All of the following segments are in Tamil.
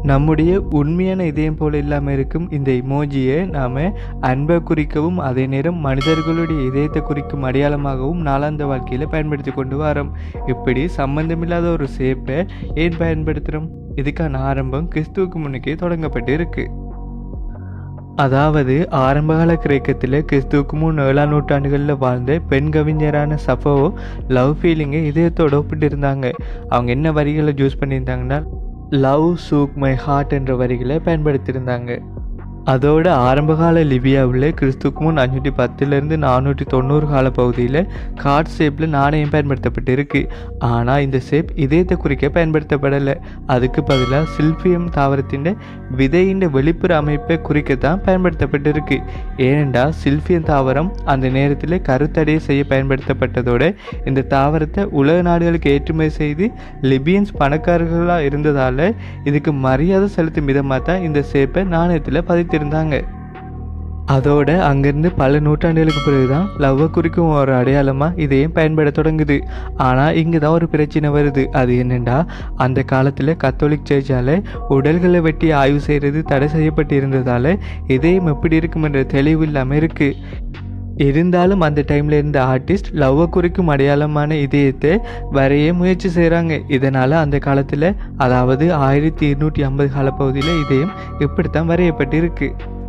நம்முடைய உண்மையான இதயம் போல இல்லாமல் இருக்கும் இந்த இமோஜியை நாம் அன்பை குறிக்கவும் அதே நேரம் மனிதர்களுடைய இதயத்தை குறிக்கும் அடையாளமாகவும் நாளாந்த வாழ்க்கையில் பயன்படுத்தி கொண்டு வரோம் இப்படி சம்பந்தமில்லாத ஒரு சேப்பை ஏன் பயன்படுத்துகிறோம் இதுக்கான ஆரம்பம் கிறிஸ்துவுக்கு முன்னுக்கே தொடங்கப்பட்டு இருக்கு அதாவது ஆரம்பகால கிரேக்கத்தில் கிறிஸ்துவுக்கு முன் ஏழாம் நூற்றாண்டுகளில் வாழ்ந்த பெண் கவிஞரான சஃபோவோ லவ் ஃபீலிங்கை இதயத்தோட ஒப்பிட்டு இருந்தாங்க அவங்க என்ன வரிகளை யூஸ் பண்ணியிருந்தாங்கன்னா லவ் சூக் மை ஹார்ட் என்ற வரிகளை பயன்படுத்தியிருந்தாங்க அதோட ஆரம்பகால லிபியாவில் கிறிஸ்துக்கு முன் அஞ்சூற்றி பத்துலேருந்து நானூற்றி தொண்ணூறு கால பகுதியில் கார்ட் ஷேப்பில் நாணயம் பயன்படுத்தப்பட்டு இருக்கு ஆனால் இந்த ஷேப் இதயத்தை குறிக்க பயன்படுத்தப்படலை அதுக்கு பதிலாக சில்பியம் தாவரத்தின் விதையின் வெளிப்புற அமைப்பை குறிக்கத்தான் பயன்படுத்தப்பட்டு இருக்கு ஏனென்றால் சில்பியம் தாவரம் அந்த நேரத்தில் கருத்தடை செய்ய பயன்படுத்தப்பட்டதோட இந்த தாவரத்தை உலக நாடுகளுக்கு ஏற்றுமதி செய்து லிபியன்ஸ் பணக்காரர்களாக இருந்ததால் இதுக்கு மரியாதை செலுத்தும் விதமாக தான் இந்த ஷேப்பை நாணயத்தில் பதித்திருந்தாங்க அதோட அங்கேருந்து பல நூற்றாண்டுகளுக்கு பிறகு தான் லவ்வை குறிக்கும் ஒரு அடையாளமாக இதையும் பயன்பட தொடங்குது ஆனால் இங்கே தான் ஒரு பிரச்சனை வருது அது என்னென்னா அந்த காலத்தில் கத்தோலிக் சர்ச்சால் உடல்களை வெட்டி ஆய்வு செய்கிறது தடை செய்யப்பட்டு இருந்ததால் இதயம் எப்படி இருக்கும் என்ற தெளிவு இல்லாமல் இருக்குது இருந்தாலும் அந்த டைமில் இருந்த ஆர்டிஸ்ட் லவ்வை குறிக்கும் அடையாளமான இதயத்தை வரைய முயற்சி செய்கிறாங்க இதனால் அந்த காலத்தில் அதாவது ஆயிரத்தி இருநூற்றி ஐம்பது காலப்பகுதியில் இதயம் இப்படித்தான் வரையப்பட்டு இருக்கு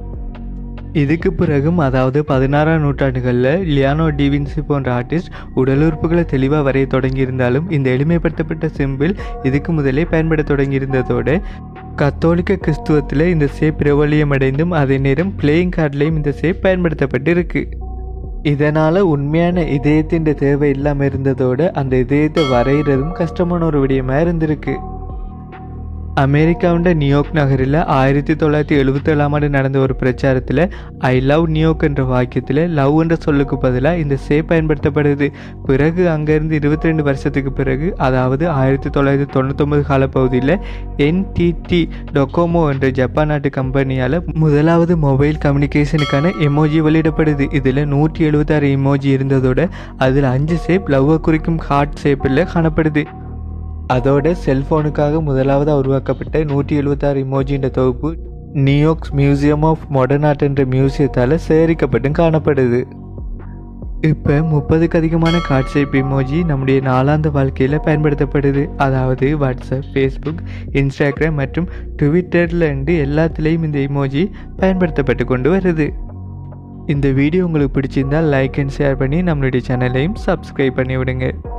இதுக்கு பிறகும் அதாவது பதினாறாம் நூற்றாண்டுகளில் லியானோ டிவின்சி போன்ற ஆர்டிஸ்ட் உடல் உறுப்புகளை தெளிவாக வரைய தொடங்கியிருந்தாலும் இந்த எளிமைப்படுத்தப்பட்ட சிம்பிள் இதுக்கு முதலே பயன்பட தொடங்கியிருந்ததோடு கத்தோலிக்க கிறிஸ்துவத்தில் இந்த சேப் பிரபலியமடைந்தும் அதே நேரம் பிளேயிங் கார்ட்லேயும் இந்த சேப் பயன்படுத்தப்பட்டு இருக்கு இதனால் உண்மையான இதயத்தின் தேவை இல்லாமல் இருந்ததோடு அந்த இதயத்தை வரைகிறதும் கஷ்டமான ஒரு விடயமாக இருந்திருக்கு அமெரிக்காவுண்ட நியூயார்க் நகரில் ஆயிரத்தி தொள்ளாயிரத்தி எழுபத்தேழாம் ஆண்டு நடந்த ஒரு பிரச்சாரத்தில் ஐ லவ் நியூயார்க் என்ற வாக்கியத்தில் லவ் என்ற சொல்லுக்கு பதிலாக இந்த சே பயன்படுத்தப்படுது பிறகு அங்கேருந்து இருபத்தி ரெண்டு வருஷத்துக்கு பிறகு அதாவது ஆயிரத்தி தொள்ளாயிரத்தி தொண்ணூத்தொம்பது காலப்பகுதியில் என்டிடி டொக்கோமோ என்ற ஜப்பான் நாட்டு கம்பெனியால் முதலாவது மொபைல் கம்யூனிகேஷனுக்கான எமோஜி வெளியிடப்படுது இதில் நூற்றி எழுபத்தாறு எமோஜி இருந்ததோட அதில் அஞ்சு ஷேப் லவ்வை குறிக்கும் ஹார்ட் ஷேப்பில் காணப்படுது அதோட செல்ஃபோனுக்காக முதலாவதாக உருவாக்கப்பட்ட நூற்றி எழுபத்தாறு இமோஜின்ற தொகுப்பு New York's museum of modern art என்ற மியூசியத்தால் சேகரிக்கப்பட்டு காணப்படுது இப்போ முப்பதுக்கு அதிகமான காட்சேப் இமோஜி நம்முடைய நாளாந்த வாழ்க்கையில் பயன்படுத்தப்படுது அதாவது வாட்ஸ்அப் ஃபேஸ்புக் இன்ஸ்டாகிராம் மற்றும் ட்விட்டரில் இருந்து எல்லாத்துலேயும் இந்த இமோஜி பயன்படுத்தப்பட்டு கொண்டு வருது இந்த வீடியோ உங்களுக்கு பிடிச்சிருந்தால் லைக் அண்ட் ஷேர் பண்ணி நம்மளுடைய சேனலையும் சப்ஸ்கிரைப் பண்ணி விடுங்க